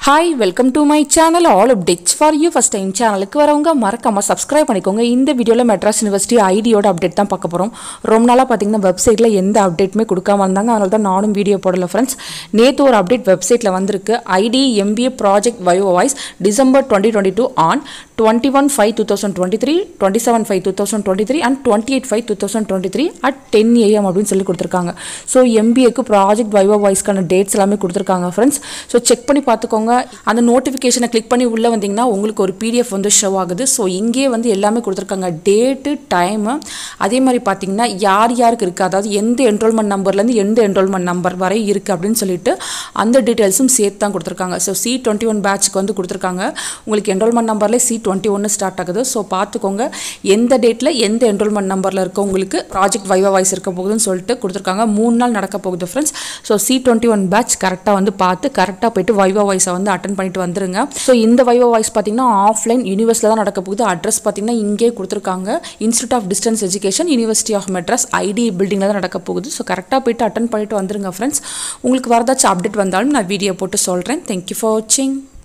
hi welcome to my channel all updates for you first time சேனலுக்கு வரவங்க மறக்காம subscribe பண்ணிக்கோங்க இந்த வீடியோவில் மெட்ராஸ் யூனிவர்சிட்டி ஐடியோட அப்டேட் தான் பார்க்க போகிறோம் ரொம்ப நாளாக பார்த்தீங்கன்னா வெப்சைட்டில் எந்த அப்டேட்டுமே கொடுக்காம இருந்தாங்க அதனால தான் நானும் வீடியோ போடல ஃப்ரெண்ட்ஸ் நேற்று ஒரு அப்டேட் வெப்சைட்டில் வந்திருக்கு IT MBA project viva voce December twenty twenty two on twenty one five two thousand twenty three twenty seven five two thousand twenty three and twenty eight five two thousand twenty three at ten AM அப்படின்னு சொல்லி கொடுத்துருக்காங்க so எம்பிஏக்கு project viva வாய்ஸ்க்கான dates எல்லாமே கொடுத்துருக்காங்க friends so check பண்ணி பார்த்துக்கோங்க அந்த நோட்டிஃபிகேஷனை கிளிக் பண்ணி உள்ளே வந்தீங்கன்னா உங்களுக்கு ஒரு பிடிஎஃப் வந்து ஷோ ஆகுது ஸோ இங்கேயே வந்து எல்லாமே கொடுத்துருக்காங்க டேட்டு டைமு அதே மாதிரி பார்த்தீங்கன்னா யார் யாருக்கு இருக்குது அதாவது எந்த என்ரோல்மெண்ட் நம்பர்லேருந்து எந்த என்ரோல்மெண்ட் நம்பர் வரை இருக்குது அப்படின்னு சொல்லிட்டு அந்த டீட்டெயில்ஸும் சேர்த்து தான் கொடுத்துருக்காங்க ஸோ சி டுவெண்ட்டி ஒன் பேட்ச்க்கு வந்து கொடுத்துருக்காங்க உங்களுக்கு என்ரோல்மெண்ட் நம்பர்லேயே சி டுவெண்ட்டி ஒன்று ஸ்டார்ட் ஆகுது ஸோ பார்த்துக்கோங்க எந்த டேட்டில் எந்த என்ரோல்மெண்ட் நம்பரில் இருக்க உங்களுக்கு ப்ராஜெக்ட் வைவா வாய்ஸ் இருக்க போகுதுன்னு சொல்லிட்டு கொடுத்துருக்காங்க மூணு நாள் நடக்க போகுது friends so C twenty one batch கரெக்டாக வந்து பார்த்து கரெக்டாக போயிட்டு வைவா வாய்ஸை வந்து அட்டன் பண்ணிட்டு வந்துருங்க ஸோ இந்த வைவா வாய்ஸ் பார்த்தீங்கன்னா ஆஃப்லைன் யூனிவர்ஸில் தான் நடக்க போகுது அட்ரஸ் பார்த்தீங்கன்னா இங்கே கொடுத்துருக்காங்க institute of distance education university of Madras IT பில்டிங்கில் தான் நடக்க போகுது ஸோ கரெக்டாக போயிட்டு அட்டன் பண்ணிட்டு வந்துருங்க ஃப்ரெண்ட்ஸ் உங்களுக்கு வரதாச்சும் அப்டேட் வந்தாலும் நான் வீடியோ போட்டு சொல்கிறேன் தேங்க்யூ ஃபார் வாட்சிங்